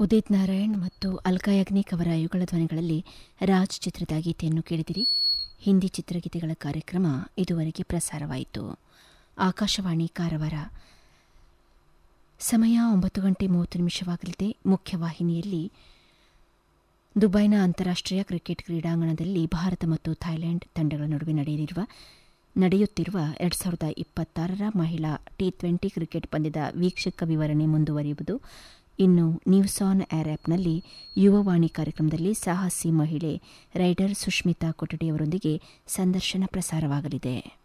ಉದಿತ್ ನಾರಾಯಣ್ ಮತ್ತು ಅಲ್ಕಾ ಯಾಗ್ನಿಕ್ ಅವರ ಯುಗಳ ಧ್ವನಿಗಳಲ್ಲಿ ರಾಜ್ ಚಿತ್ರದ ಗೀತೆಯನ್ನು ಕೇಳಿದಿರಿ ಹಿಂದಿ ಚಿತ್ರಗೀತೆಗಳ ಕಾರ್ಯಕ್ರಮ ಇದುವರೆಗೆ ಪ್ರಸಾರವಾಯಿತು ಆಕಾಶವಾಣಿ ಕಾರವಾರ ಸಮಯ ಒಂಬತ್ತು ಗಂಟೆ ಮೂವತ್ತು ನಿಮಿಷವಾಗಲಿದೆ ಮುಖ್ಯವಾಹಿನಿಯಲ್ಲಿ ದುಬೈನ ಅಂತಾರಾಷ್ಟ್ರೀಯ ಕ್ರಿಕೆಟ್ ಕ್ರೀಡಾಂಗಣದಲ್ಲಿ ಭಾರತ ಮತ್ತು ಥೈಲ್ಯಾಂಡ್ ತಂಡಗಳ ನಡುವೆ ನಡೆಯಲಿರುವ ನಡೆಯುತ್ತಿರುವ ಎರಡು ಸಾವಿರದ ಇಪ್ಪತ್ತಾರರ ಮಹಿಳಾ ಟಿ ಟ್ವೆಂಟಿ ಕ್ರಿಕೆಟ್ ಪಂದ್ಯದ ವೀಕ್ಷಕ ವಿವರಣೆ ಮುಂದುವರಿಯುವುದು ಇನ್ನು ನ್ಯೂಸ್ ಆನ್ ಏರ್ ಆ್ಯಪ್ನಲ್ಲಿ ಯುವವಾಣಿ ಕಾರ್ಯಕ್ರಮದಲ್ಲಿ ಸಾಹಸಿ ಮಹಿಳೆ ರೈಡರ್ ಸುಷ್ಮಿತಾ ಕೊಠಡಿಯವರೊಂದಿಗೆ ಸಂದರ್ಶನ ಪ್ರಸಾರವಾಗಲಿದೆ